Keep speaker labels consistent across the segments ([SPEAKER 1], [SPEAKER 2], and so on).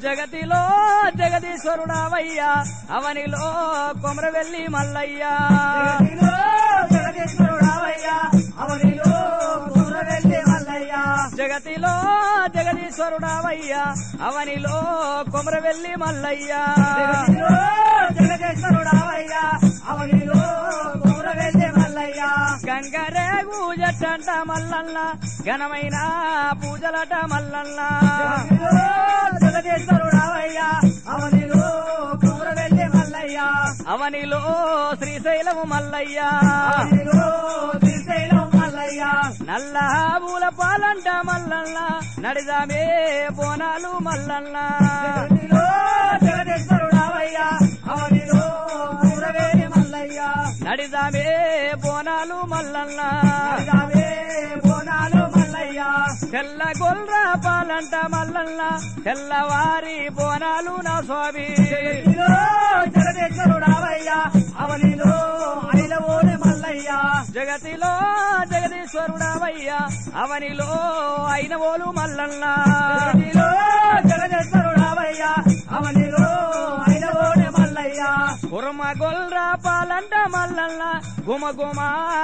[SPEAKER 1] జగతిలో జగదీశ్వరుడావయ్యా అవనిలో కొమరవెల్లి మల్లయ్యా
[SPEAKER 2] జగతిలో జగదీశ్వరుడావయ్యా అవనిలో కుమరవెల్లి మల్లయ్య
[SPEAKER 1] జగతిలో జగదీశ్వరుడావయ్యా అవనిలో కొమరవెల్లి మల్లయ్యా
[SPEAKER 2] జగతిలో జగదీశ్వరుడావయ్యా అవనిలో కుమరవెల్లి మల్లయ్య
[SPEAKER 1] గంగరేగు జట్టంట మల్లన్న ఘనమైన పూజలట మల్లన్న
[SPEAKER 2] జగతిలో జగదీశ్వరుడావయ్యా అవనిలో కుమరవెల్లి మల్లయ్య
[SPEAKER 1] అవనిలో శ్రీశైలము మల్లయ్యా
[SPEAKER 2] అవనిలో శ్రీశైలం మల్లయ్య
[SPEAKER 1] నల్ల పూల పాలంట మల్లన్న నడిదామే బోనాలు మల్లన్న
[SPEAKER 2] జగతిలో జగదీశ్వరుడావయ్యా అవనిలో కుమరవెల్లి మల్లయ్య
[SPEAKER 1] నడిదామే బోనాలు మల్లన్న
[SPEAKER 2] రావే బోనాలు మల్లయ్య
[SPEAKER 1] తెల్ల గొల్ర పాలంట మల్లన్న తెల్లవారి బోనాలు నా స్వామి
[SPEAKER 2] జగతిలో జగదీశ్వరుడావయ్యా అవనిలో ఐలవోని మల్లయ్య
[SPEAKER 1] జగతిలో జగదీశ్వరుడవయ్యా అవనిలో అయినవోలు మల్లన్న
[SPEAKER 2] జగతిలో జగదీశ్వరుడావయ్యా అవనిలో ఐలవోని మల్లయ్య
[SPEAKER 1] కుర్మ గొల్ర పాలంట మల్లన్న గుమ గుమ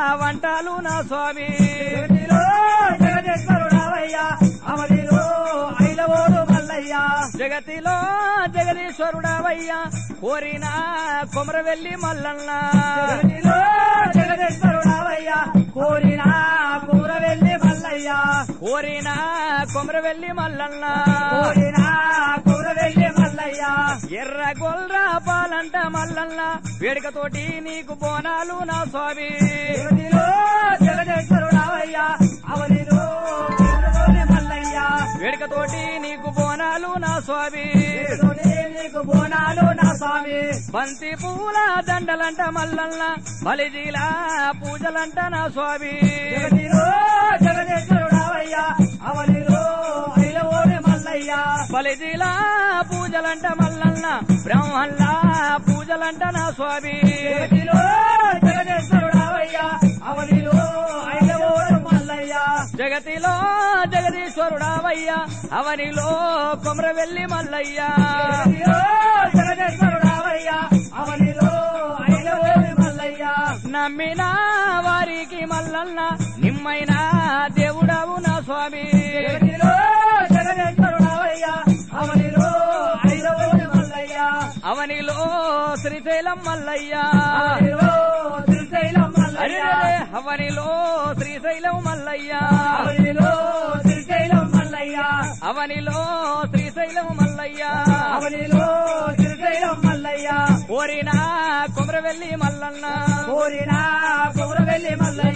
[SPEAKER 1] వంటలు నా స్వామి
[SPEAKER 2] జగతిలో జగదీశ్వరుడావయ్యా అవనిలో ఐలవోడు మల్లయ్య
[SPEAKER 1] జగతిలో జగదీశ్వరుడవయ్యా కోరిన కొమరవెల్లి మల్లన్న
[SPEAKER 2] జగతిలో జగదీశ్వరుడావయ్యా కోరిన కూరవెల్లి మల్లయ్య
[SPEAKER 1] కోరిన కొమరవెల్లి మల్లన్న
[SPEAKER 2] కోరిన కూరవెల్లి మల్లయ్య
[SPEAKER 1] ఎర్ర గొల్ర పాలంట మల్లన్న వేడుకతోటి నీకు బోనాలు నా స్వామి
[SPEAKER 2] జగతిలో జగదీశ్వరుడావయ్యా అవనిలో కూరవెల్లి మల్లయ్య
[SPEAKER 1] వేడుకతోటి నీకు బోనాలు నా స్వామి
[SPEAKER 2] జగతిలోనే నీకు బోనాలు నా స్వామి
[SPEAKER 1] బంతి పూల దండలంట మల్లన్న బలిజీల పూజలంట నా స్వామి
[SPEAKER 2] జగతిలో జగదీశ్వరుడావయ్యా అవనిలో ఐలవోని మల్లయ్య
[SPEAKER 1] బలిజీల పూజలంట మల్లన్న బ్రహ్మల్ల పూజలంట నా స్వామి
[SPEAKER 2] జగతిలో జగదీశ్వరుడావయ్యా అవనిలో ఐలవోని మల్లయ్య
[SPEAKER 1] జగతిలో జగదీశ్వరుడావయ్యా అవనిలో కొమరవెల్లి మల్లయ్యా
[SPEAKER 2] జగతిలో జగదీశ్వరుడావయ్యా అవనిలో ఐలవోని మల్లయ్య
[SPEAKER 1] నమ్మిన వారికి మల్లన్న నిమ్మైన దేవుడవు నా స్వామి
[SPEAKER 2] జగతిలో జగదీశ్వరుడావయ్యా అవనిలో ఐలవోని మల్లయ్య
[SPEAKER 1] అవనిలో శ్రీశైలం మల్లయ్యా
[SPEAKER 2] అవనిలో శ్రీశైలం మల్లయ్య
[SPEAKER 1] అరే అవనిలో శ్రీశైలం మల్లయ్యా
[SPEAKER 2] అవనిలో శ్రీశైలం మల్లయ్య
[SPEAKER 1] అవనిలో శ్రీశైలం మల్లయ్యా
[SPEAKER 2] అవనిలో శ్రీశైలం మల్లయ్య
[SPEAKER 1] కోరిన కొమరవెల్లి మల్లన్న
[SPEAKER 2] కోరిన కుమరవెల్లి మల్లయ్య